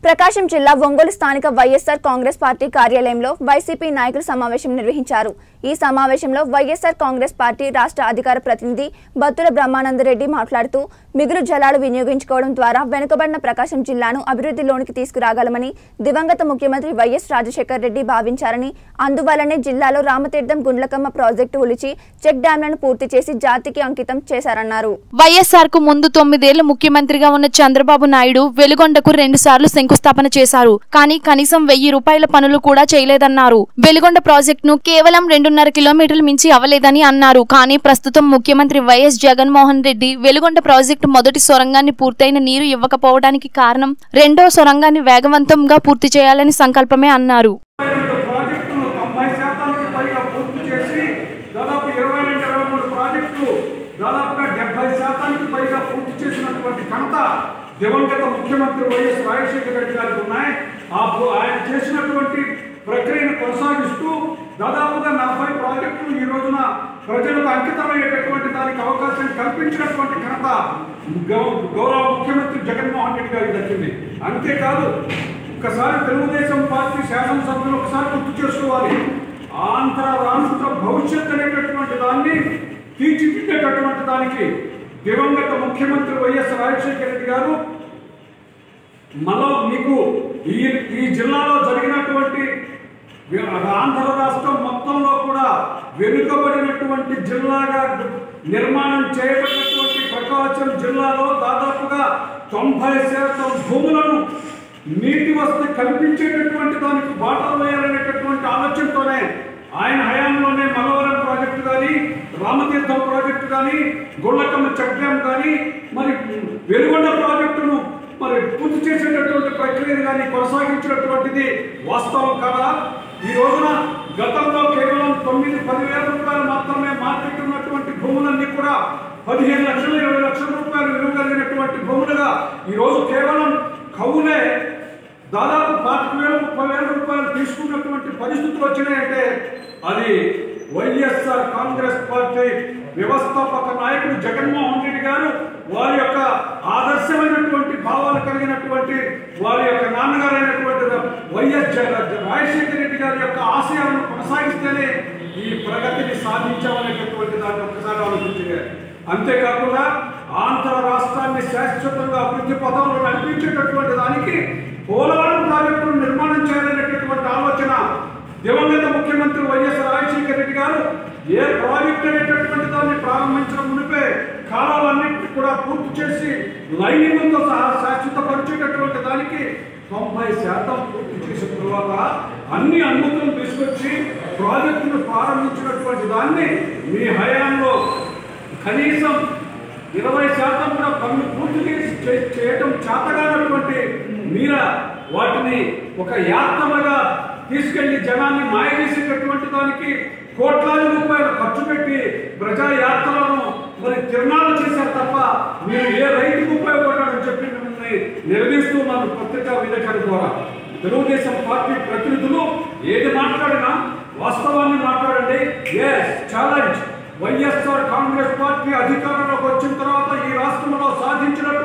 ప్రకాశం జిల్లా ఒంగోలు స్థానిక YSR Congress party కార్యాలయంలో వైసీపీ నాయకులు సమావేశం నిర్వహించారు ఈ సమావేశంలో వైఎస్ఆర్ కాంగ్రెస్ పార్టీ రాష్ట్ర అధికార ప్రతినిధి బత్తుల బ్రహ్మానందరెడ్డి మాట్లాడుతూ మిగులు జలాలు వినియోగించుకోవడం ద్వారా వెనుకబడిన ప్రకాశం జిల్లాను అభివృద్ధిలోనికి తీసుకురాగలమని దివంగత ముఖ్యమంత్రి వైఎస్ రాజశేఖర్ రెడ్డి భావించారని అందువల్లనే జిల్లాలో రామతీర్థం గుండ్లకమ్మ ప్రాజెక్టు ఉలిచి చెక్ డ్యాంలను పూర్తి చేసి జాతికి అంకితం చేశారన్నారు వైఎస్ఆర్ కు ముందు తొమ్మిదేళ్లు ముఖ్యమంత్రిగా ఉన్న చంద్రబాబు నాయుడు వెలుగొండకు రెండు సార్లు శంకుస్థాపన చేశారు కానీ కనీసం వెయ్యి రూపాయల పనులు కూడా చేయలేదన్నారు వెలుగొండ ప్రాజెక్ట్ ను కేవలం రెండున్నర కిలోమీటర్లు మించి అవ్వలేదని అన్నారు కానీ ప్రస్తుతం ముఖ్యమంత్రి వైఎస్ జగన్మోహన్ రెడ్డి వెలుగొండ ప్రాజెక్టు మొదటి సొరంగాన్ని పూర్తయిన నీరు ఇవ్వకపోవడానికి కారణం రెండో సొరంగాన్ని వేగవంతంగా పూర్తి చేయాలని సంకల్పమే అన్నారు రెండు ప్రాజెక్టులు తొంభై శాతానికి పైగా పూర్తి చేసి దాదాపు ఇరవై రెండు ఇరవై మూడు ప్రాజెక్టులు దాదాపుగా డెబ్బై శాతానికి పైగా పూర్తి చేసినటువంటి ఘనత దివంగత ముఖ్యమంత్రి వైఎస్ రాజశేఖర రెడ్డి గారికి ఉన్నాయి ఆ పు- ఆయన చేసినటువంటి ప్రక్రియను కొనసాగిస్తూ దాదాపుగా నలభై ప్రాజెక్టులు ఈ రోజున ప్రజలకు అంకితమయ్యేటటువంటి దానికి అవకాశం కల్పించినటువంటి ఘనత గౌ- గౌరవ ముఖ్యమంత్రి జగన్మోహన్ రెడ్డి గారికి దక్కింది అంతేకాదు ఒకసారి తెలుగుదేశం పార్టీ శాసనసభ్యులు ఒకసారి గుర్తు చేసుకోవాలి ఆంధ్ర రాష్ట్ర భవిష్యత్ అనేటటువంటి దాన్ని తీర్చిదిద్దేటటువంటి దానికి దివంగత ముఖ్యమంత్రి వైఎస్ రాజశేఖర రెడ్డి గారు మనో మీకు ఈ ఈ జిల్లాలో జరిగినటువంటి వి- ఆంధ్ర రాష్ట్రం మొత్తంలో కూడా వెనుకబడినటువంటి జిల్లాగా నిర్మాణం చేయబడినటువంటి ప్రకాశం జిల్లాలో దాదాపుగా తొంభై శాతం భూములను నీటి వసతి కల్పించేటటువంటి దానికి బాటలు వేయాలనేటటువంటి ఆలోచనతోనే ఆయన హయాంలోనే మల్లవరం ప్రాజెక్టు కానీ రామతీర్థం ప్రాజెక్టు కానీ గొల్లకమ్మ చెక్ డ్యామ్ కానీ మరి వెలుగొండ ప్రాజెక్టును మరి పూర్తి చేసేటటువంటి ప్రక్రియను కానీ కొనసాగించినటువంటిది వాస్తవం కదా ఈ రోజున గతంలో కేవలం తొమ్మిది పదివేల రూపాయలు మాత్రమే మార్కెట్ ఉన్నటువంటి భూములన్నీ కూడా పదిహేను లక్షల ఇరవై లక్షల రూపాయలు విలువ కలిగినటువంటి భూములుగా ఈ రోజు కేవలం కవులే దాదాపు పాతిక వేల ముప్పై వేల రూపాయలు తీసుకున్నటువంటి పరిస్థితులు వచ్చినాయంటే అది వైఎస్ఆర్ కాంగ్రెస్ పార్టీ వ్యవస్థాపక నాయకుడు జగన్మోహన్ రెడ్డి గారు వారి యొక్క ఆదర్శమైనటువంటి భావాలు కలిగినటువంటి వారి యొక్క నాన్నగారు అయినటువంటి వైఎస్ జగ- రాజశేఖర రెడ్డి గారి యొక్క ఆశయాలను కొనసాగిస్తేనే ఈ ప్రగతిని సాధించామనేటటువంటి దాన్ని ఒకసారి ఆలోచించగా అంతేకాకుండా ఆంధ్ర రాష్ట్రాన్ని శాశ్వతంగా అభివృద్ధి పథంలో నడిపించేటటువంటి దానికి పోలవరం ప్రాజెక్టును నిర్మాణం చేయాలనేటటువంటి ఆలోచన దివంగత ముఖ్యమంత్రి వైఎస్ రాజశేఖర రెడ్డి గారు ఏ ప్రాజెక్ట్ అనేటటువంటి దాన్ని ప్రారంభించడం మునిపే కాలాలన్నింటినీ కూడా పూర్తి చేసి లైనింగ్తో సహా శాశ్వతపరిచేటటువంటి దానికి తొంభై శాతం పూర్తి చేసిన తర్వాత అన్ని అనుమతులు తీసుకొచ్చి ప్రాజెక్టును ప్రారంభించినటువంటి దాన్ని మీ హయాంలో కనీసం ఇరవై శాతం కూడా పనులు పూర్తి చేసి చే- చేయటం చేతగానటువంటి మీర వాటిని ఒక యాత్రలుగా తీసుకెళ్లి జనాన్ని మాయ చేసేటటువంటి దానికి కోట్లాది రూపాయలు ఖర్చు పెట్టి ప్రజా యాత్రలను మరి తిరణాలు చేశారు తప్ప మీరు ఏ రైతుకు ఉపయోగపడాలని చెప్పి మిమ్మల్ని నిలదీస్తున్నాను పత్రికా విలేకరుల ద్వారా తెలుగుదేశం పార్టీ ప్రతినిధులు ఏది మాట్లాడినా వాస్తవాన్ని మాట్లాడండి yes challenge YSR Congress party అధికారంలోకి వచ్చిన తర్వాత ఈ రాష్ట్రంలో సాధించిన